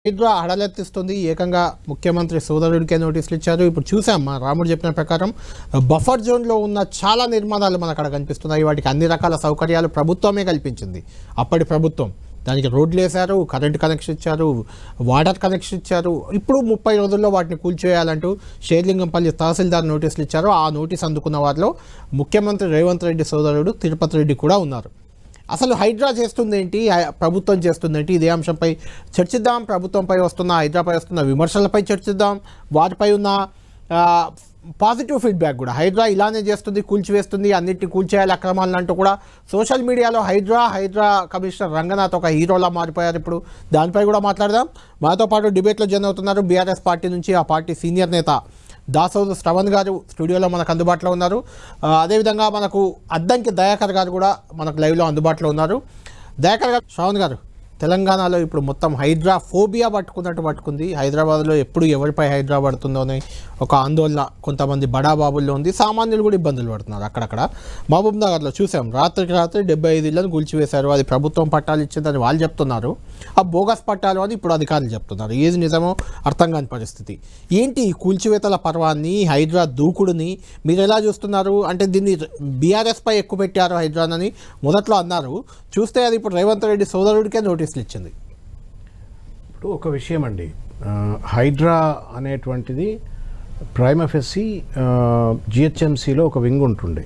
హైడ్రా హడలెత్తిస్తుంది ఏకంగా ముఖ్యమంత్రి సోదరుడికే నోటీసులు ఇచ్చారు ఇప్పుడు చూసాం మా రాముడు చెప్పిన ప్రకారం బఫర్ జోన్లో ఉన్న చాలా నిర్మాణాలు మనకు అక్కడ కనిపిస్తున్నాయి వాటికి అన్ని రకాల సౌకర్యాలు ప్రభుత్వమే కల్పించింది అప్పటి ప్రభుత్వం దానికి రోడ్లు వేశారు కరెంట్ కనెక్షన్ ఇచ్చారు వాటర్ కనెక్షన్ ఇచ్చారు ఇప్పుడు ముప్పై రోజుల్లో వాటిని కూల్చేయాలంటూ షేర్లింగంపల్లి తహసీల్దార్ నోటీసులు ఇచ్చారు ఆ నోటీస్ అందుకున్న వారిలో ముఖ్యమంత్రి రేవంత్ రెడ్డి సోదరుడు తిరుపతి రెడ్డి కూడా ఉన్నారు అసలు హైడ్రా చేస్తుంది ఏంటి హై- ప్రభుత్వం చేస్తుంది ఏంటి ఇదే అంశంపై చర్చిద్దాం ప్రభుత్వంపై వస్తున్న హైడ్రాపై వస్తున్న విమర్శలపై చర్చిద్దాం వాటిపై ఉన్న ఆ, పాజిటివ్ ఫీడ్బ్యాక్ కూడా హైడ్రా ఇలానే చేస్తుంది కూల్చివేస్తుంది అన్నింటినీ కూల్చేయాలి అక్రమాలను అంటూ కూడా సోషల్ మీడియాలో హైడ్రా హైడ్రా కమిషనర్ రంగనాథ్ ఒక హీరోలా మారిపోయారు ఇప్పుడు దానిపై కూడా మాట్లాడదాం మాతో పాటు డిబేట్లో జన్ అవుతున్నారు బీఆర్ఎస్ పార్టీ నుంచి ఆ పార్టీ సీనియర్ నేత దాసోదు శ్రవణ్ గారు స్టూడియోలో మనకు అందుబాటులో ఉన్నారు ఆ, అదేవిధంగా మనకు అద్దంకి దయాకర్ గారు కూడా మనకు లైవ్లో అందుబాటులో ఉన్నారు దయాకర్ గారు శ్రవణ్ గారు తెలంగాణలో ఇప్పుడు మొత్తం హైడ్రా ఫోబియా పట్టుకున్నట్టు పట్టుకుంది హైదరాబాద్లో ఎప్పుడు ఎవరిపై హైడ్రా పడుతుందో అని ఒక ఆందోళన కొంతమంది బడా బాబుల్లో ఉంది సామాన్యులు కూడా ఇబ్బందులు పడుతున్నారు అక్కడక్కడ మహబూబ్ నగర్లో చూసాం రాత్రికి రాత్రి డెబ్బై ఐదు ఇళ్లను కూల్చివేశారు అది ప్రభుత్వం పట్టాలు ఇచ్చిందని వాళ్ళు చెప్తున్నారు ఆ బోగస్ పట్టాలు అని ఇప్పుడు అధికారులు చెప్తున్నారు ఏది నిజమో అర్థం కాని పరిస్థితి ఏంటి ఈ కూల్చివేతల పర్వాన్ని హైడ్రా దూకుడుని మీరు ఎలా చూస్తున్నారు అంటే దీన్ని బీఆర్ఎస్ పై ఎక్కువ పెట్టారు హైడ్రానని మొదట్లో అన్నారు చూస్తే అది ఇప్పుడు రేవంత్ రెడ్డి సోదరుడికే నోటీసులు ఇచ్చింది ఇప్పుడు ఒక విషయం అండి ఆ, హైడ్రా అనేటువంటిది ప్రైమ్ ఎఫ్ఎస్సి జిహెచ్ఎంసిలో ఒక వింగ్ ఉంటుండే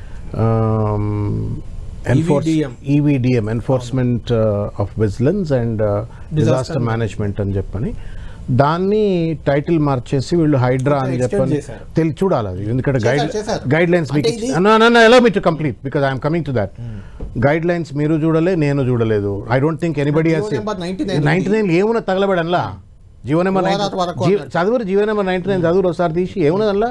EVDM. EVDM enforcement of vigilance and disaster management అని చెప్పని దాన్ని టైటిల్ మార్చేసి వీళ్ళు హైడ్రా అని కొంచెం extend చెప్పని చేశారు. తెలి చూడాలి అది ఎందుకంటే చేశారు, గైడ్ చేశారు. గైడ్ లైన్స్ మీకు అంటే ఇది- allow me to complete because I'm coming to that guidelines మీరు చూడలే నేను చూడలేదు I don't think anybody GO number 99 ninety nine ఏమున్నా తగలబడన్లా జీవో నెంబర్ ఓఆర్ఆర్ 99 వరకు జీ- అన్నట్టు. చదువురు జీవో నెంబర్ నైన్టీ నైన్ చదువురు ఒకసారి తీసి ఏమున్నదల్లా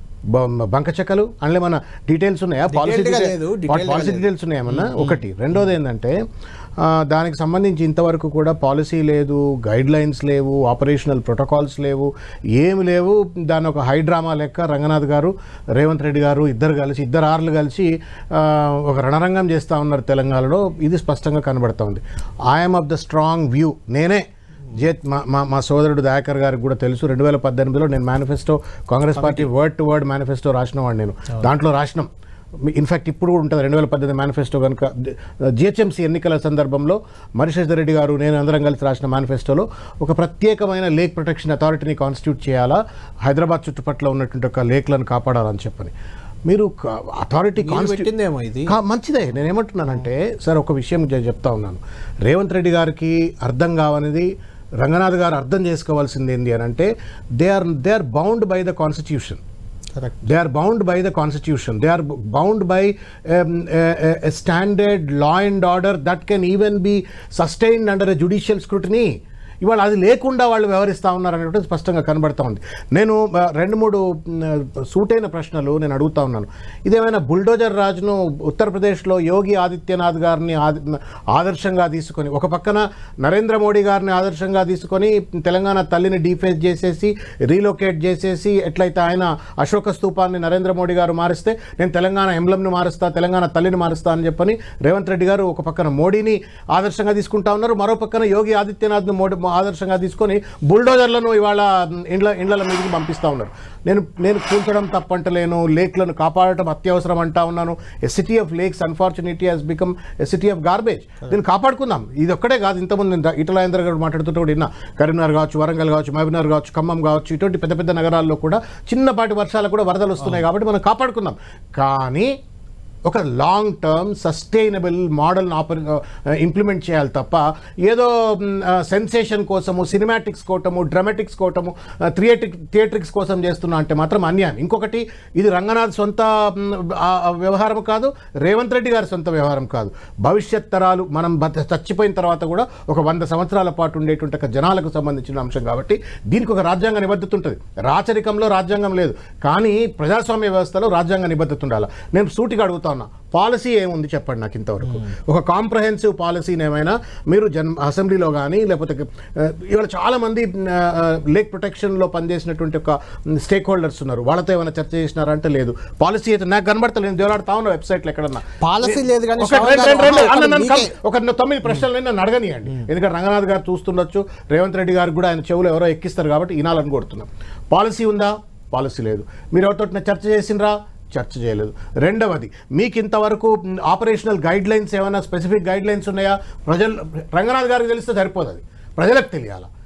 బంక చెక్కలు అందులో మన డీటెయిల్స్ ఉన్నాయా పాలసీ Detailed గా లేదు, detailed గా పాలసీ లేదు. డీటెయిల్స్ ఉన్నాయేమన్నా ఒకటి రెండోది ఏంటంటే ఆ, దానికి సంబంధించి ఇంతవరకు కూడా పాలసీ లేదు గైడ్ లైన్స్ లేవు ఆపరేషనల్ ప్రోటోకాల్స్ లేవు ఏమి లేవు దాని ఒక హై డ్రామా లెక్క రంగనాథ్ గారు రేవంత్ రెడ్డి గారు ఇద్దరు కలిసి ఇద్దరు ఆర్లు కలిసి ఆ, ఒక రణరంగం చేస్తూ ఉన్నారు తెలంగాణలో ఇది స్పష్టంగా కనబడతా ఉంది I'm of the strong view నేనే జే మా మా మా సోదరుడు దయాకర్ గారికి కూడా తెలుసు రెండు వేల పద్దెనిమిదిలో నేను manifesto Congress party word to word manifesto రాసిన వాడు నేను దాంట్లో రాసినాం ఇన్ఫాక్ట్ ఇప్పుడు కూడా ఉంటుంది రెండు వేల పద్దెనిమిది మేనిఫెస్టో కనుక జిహెచ్ఎంసీ ఎన్నికల సందర్భంలో మరిశేష్ రెడ్డి గారు నేను అందరం కలిసి రాసిన మేనిఫెస్టోలో ఒక ప్రత్యేకమైన లేక్ ప్రొటెక్షన్ అథారిటీని కాన్స్టిట్యూట్ చేయాలా హైదరాబాద్ చుట్టుపక్కల ఉన్నటువంటి ఒక లేక్లను కాపాడాలని చెప్పని మీరు అథారిటీ మీరు కాన్స్టిట్యూట్ పెట్టిందేమో ఇది కా- మంచిదే నేను ఏమంటున్నానంటే సార్ ఒక విషయం చె- చెప్తా ఉన్నాను రేవంత్ రెడ్డి గారికి అర్థం కావనిది రంగనాథ్ గారు అర్థం చేసుకోవాల్సింది ఏంటి అని అంటే they are they are bound by the constitution correct they are bound by the constitution they are b- bound by um, a, a- a standard law and order that can even be sustained under a judicial scrutiny ఇవాళ అది లేకుండా వాళ్ళు వ్యవహరిస్తూ ఉన్నారు అనేటువంటి స్పష్టంగా కనబడతా ఉంది నేను ఆ, రెండు మూడు మ్, సూటైన ప్రశ్నలు నేను అడుగుతా ఉన్నాను ఇదేమైనా బుల్డోజర్ రాజును ఉత్తరప్రదేశ్లో యోగి ఆదిత్యనాథ్ గారిని ఆది- ఆదర్శంగా తీసుకొని ఒక పక్కన నరేంద్ర మోడీ గారిని ఆదర్శంగా తీసుకొని తెలంగాణ తల్లిని డీఫేస్ చేసేసి రీలొకేట్ చేసేసి ఎట్లయితే ఆయన అశోక స్తూపాన్ని నరేంద్ర మోడీ గారు మారిస్తే నేను తెలంగాణ ఎంబ్లంని మారుస్తా తెలంగాణ తల్లిని మారుస్తా అని చెప్పని రేవంత్ రెడ్డి గారు ఒక పక్కన మోడీని ఆదర్శంగా తీసుకుంటా ఉన్నారు మరో పక్కన యోగి ఆదిత్యనాథ్ను మోడీ ఆదర్శంగా తీసుకొని బుల్డోజర్లను ఇవాళ ఇండ్ల ఇండ్ల మీదకి పంపిస్తూ ఉన్నారు నేను నేను కూల్చడం తప్పంటలేను లేక్లను కాపాడటం అత్యవసరం అంటా ఉన్నాను a city of lakes unfortunately has become a city of garbage దీన్ని కాపాడుకుందాం ఇది ఒక్కడే కాదు ఇంతకుముందు నేను ఇటలాయంద్ర గారు మాట్లాడుతుంటే కూడా విన్నా కరీంనగర్ కావచ్చు వరంగల్ కావచ్చు మహబూబ్నగర్ కావచ్చు ఖమ్మం కావచ్చు ఇటువంటి పెద్ద పెద్ద నగరాల్లో కూడా చిన్నపాటి వర్షాలు కూడా వరదలు వస్తున్నాయి కాబట్టి మనం కాపాడుకుందాం కానీ ఒక లాంగ్ టర్మ్ సస్టైనబుల్ మోడల్ని ఆపర్ ఇంప్లిమెంట్ చేయాలి తప్ప ఏదో సెన్సేషన్ కోసము సినిమాటిక్స్ కోటము డ్రామాటిక్స్ కోటము థియేటిక్ థియేట్రిక్స్ కోసం చేస్తున్నా అంటే మాత్రం అన్యాయం ఇంకొకటి ఇది రంగనాథ్ సొంత మ్, ఆ, ఆ వ్యవహారం కాదు రేవంత్ రెడ్డి గారి సొంత వ్యవహారం కాదు భవిష్యత్ తరాలు మనం బత- చచ్చిపోయిన తర్వాత కూడా ఒక వంద సంవత్సరాల పాటు ఉండేటువంటి ఒక జనాలకు సంబంధించిన అంశం కాబట్టి దీనికి ఒక రాజ్యాంగ నిబద్ధత ఉంటుంది రాచరికంలో రాజ్యాంగం లేదు కానీ ప్రజాస్వామ్య వ్యవస్థలో రాజ్యాంగ నిబద్ధత ఉండాలి నేను సూటిగా అడుగుతా అడుగుతా ఉన్నా పాలసీ ఏముంది చెప్పండి నాకు ఇంతవరకు ఒక కాంప్రహెన్సివ్ పాలసీని ఏమైనా మీరు జన్ అసెంబ్లీలో కానీ లేకపోతే ఆ, ఇవాళ చాలా మంది లేక్ ప్రొటెక్షన్లో పనిచేసినటువంటి ఒక స్టేక్ హోల్డర్స్ ఉన్నారు వాళ్ళతో ఏమైనా చర్చ చేసినారా అంటే లేదు పాలసీ అయితే నాకు కనబడతలేదు దేవలాడుతా ఉన్నా వెబ్సైట్లో ఎక్కడన్నా పాలసీ లేదు కానీ ఒక శ్రవణ్ రెండు- గారు, రెండు- రెండు- ఆహా, అన్న నన్ను మీకే- కం- ఒక తొమ్మిది ప్రశ్నలు నన్ను అడగనియండి ఎందుకంటే రంగనాథ్ గారు చూస్తుండొచ్చు రేవంత్ రెడ్డి గారు కూడా ఆయన చెవులు ఎవరో ఎక్కిస్తారు కాబట్టి ఈనాలని కొడుతున్నాం పాలసీ ఉందా పాలసీ లేదు మీరు ఎవరితో చర్చ చేసిండ్రా చర్చ చేయలేదు రెండవది మీకు ఇంతవరకు ఆపరేషనల్ గైడ్ లైన్స్ ఏమైనా స్పెసిఫిక్ గైడ్ లైన్స్ ఉన్నాయా ప్రజలు రంగనాథ్ గారికి తెలిస్తే సరిపోదు అది ప్రజలకు తెలియాలా